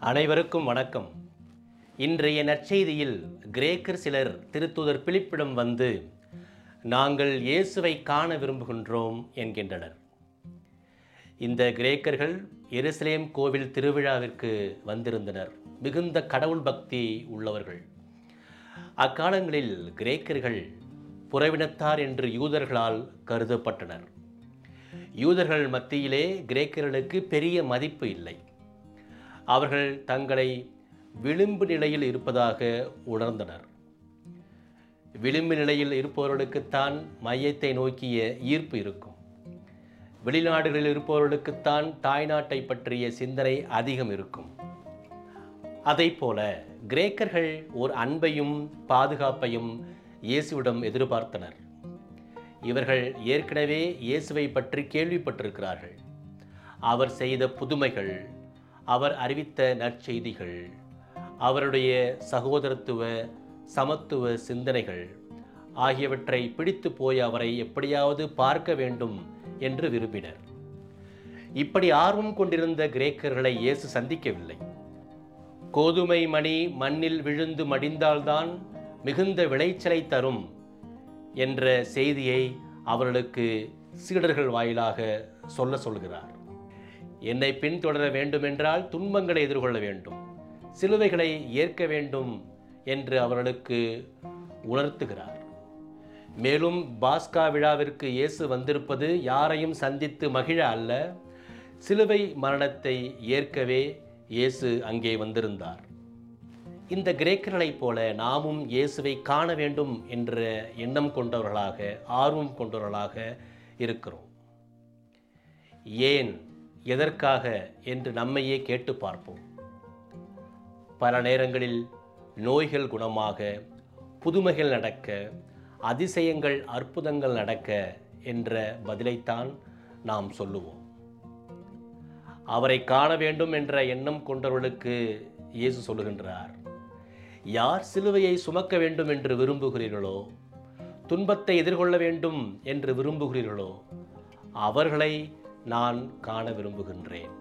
அனைவருக்கும் வணக்கம் இன்றைய நற்செய்தியில் கிரேக்கர் சிலர் திருத்தூதர் பிலிப்பிடம் வந்து நாங்கள் இயேசுவை காண விரும்புகின்றோம் என்கின்றனர் இந்த கிரேக்கர்கள் எருசலேம் கோவில் திருவிழாவிற்கு வந்திருந்தனர் மிகுந்த கடவுள் பக்தி உள்ளவர்கள் அக்காலங்களில் கிரேக்கர்கள் புறவினத்தார் என்று யூதர்களால் கருதப்பட்டனர் யூதர்கள் மத்தியிலே கிரேக்கர்களுக்கு பெரிய மதிப்பு இல்லை அவர்கள் தங்களை விளிம்பு நிலையில் இருப்பதாக உணர்ந்தனர் விளிம்பு நிலையில் இருப்பவர்களுக்குத்தான் மையத்தை நோக்கிய ஈர்ப்பு இருக்கும் வெளிநாடுகளில் இருப்பவர்களுக்குத்தான் தாய்நாட்டை பற்றிய சிந்தனை அதிகம் இருக்கும் அதைப்போல கிரேக்கர்கள் ஒரு அன்பையும் பாதுகாப்பையும் இயேசுவிடம் எதிர்பார்த்தனர் இவர்கள் ஏற்கனவே இயேசுவை பற்றி கேள்விப்பட்டிருக்கிறார்கள் அவர் செய்த புதுமைகள் அவர் அறிவித்த நற்செய்திகள் அவருடைய சகோதரத்துவ சமத்துவ சிந்தனைகள் ஆகியவற்றை பிடித்து போய் அவரை எப்படியாவது பார்க்க வேண்டும் என்று விரும்பினர் இப்படி ஆர்வம் கொண்டிருந்த கிரேக்கர்களை இயேசு சந்திக்கவில்லை கோதுமை மணி மண்ணில் விழுந்து மடிந்தால்தான் மிகுந்த விளைச்சலை தரும் என்ற செய்தியை அவர்களுக்கு சீடர்கள் வாயிலாக சொல்ல சொல்கிறார் என்னை பின்தொடர வேண்டுமென்றால் துன்பங்களை எதிர்கொள்ள வேண்டும் சிலுவைகளை ஏற்க வேண்டும் என்று அவர்களுக்கு உணர்த்துகிறார் மேலும் பாஸ்கா விழாவிற்கு இயேசு வந்திருப்பது யாரையும் சந்தித்து மகிழ அல்ல சிலுவை மரணத்தை ஏற்கவே இயேசு அங்கே வந்திருந்தார் இந்த கிரேக்கர்களைப் போல நாமும் இயேசுவை காண வேண்டும் என்ற எண்ணம் கொண்டவர்களாக ஆர்வம் கொண்டவர்களாக இருக்கிறோம் ஏன் எதற்காக என்று நம்மையே கேட்டு பார்ப்போம் பல நேரங்களில் நோய்கள் குணமாக புதுமைகள் நடக்க அதிசயங்கள் அற்புதங்கள் நடக்க என்ற பதிலைத்தான் நாம் சொல்லுவோம் அவரை காண வேண்டும் என்ற எண்ணம் கொண்டவர்களுக்கு இயேசு சொல்லுகின்றார் யார் சிலுவையை சுமக்க வேண்டும் என்று விரும்புகிறீர்களோ துன்பத்தை எதிர்கொள்ள வேண்டும் என்று விரும்புகிறீர்களோ அவர்களை நான் காண விரும்புகின்றேன்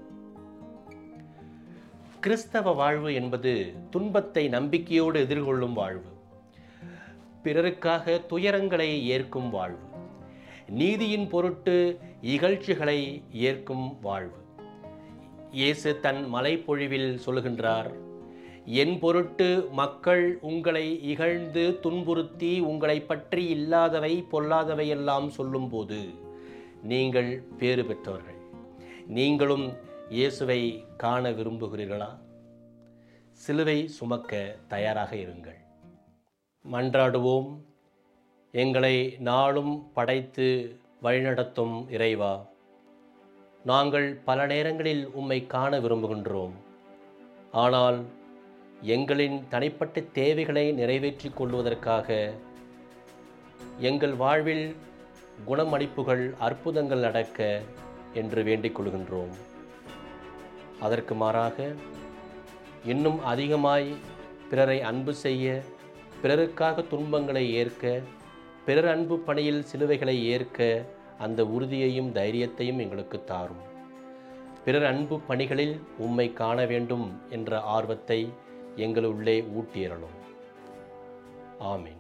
கிறிஸ்தவ வாழ்வு என்பது துன்பத்தை நம்பிக்கையோடு எதிர்கொள்ளும் வாழ்வு பிறருக்காக துயரங்களை ஏற்கும் வாழ்வு நீதியின் பொருட்டு இகழ்ச்சிகளை ஏற்கும் வாழ்வு இயேசு தன் மலைப்பொழிவில் சொல்கின்றார் என் பொருட்டு மக்கள் உங்களை இகழ்ந்து துன்புறுத்தி உங்களை பற்றி இல்லாதவை பொல்லாதவை எல்லாம் சொல்லும்போது நீங்கள் பேறு பெற்றவர்கள் நீங்களும் இயேசுவை காண விரும்புகிறீர்களா சிலுவை சுமக்க தயாராக இருங்கள் மன்றாடுவோம் எங்களை நாளும் படைத்து வழிநடத்தும் இறைவா நாங்கள் பல நேரங்களில் உம்மை காண விரும்புகின்றோம் ஆனால் எங்களின் தனிப்பட்ட தேவைகளை நிறைவேற்றிக் கொள்வதற்காக எங்கள் வாழ்வில் குணமளிப்புகள் அற்புதங்கள் நடக்க என்று வேண்டிக் கொள்கின்றோம் அதற்கு மாறாக இன்னும் அதிகமாய் பிறரை அன்பு செய்ய பிறருக்காக துன்பங்களை ஏற்க பிறர் அன்பு பணியில் சிலுவைகளை ஏற்க அந்த உறுதியையும் தைரியத்தையும் எங்களுக்கு தாரும் பிறர் அன்பு பணிகளில் உம்மை காண வேண்டும் என்ற ஆர்வத்தை எங்களுள்ளே ஊட்டியறலும் ஆமீன்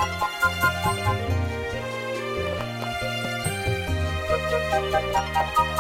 Thank you.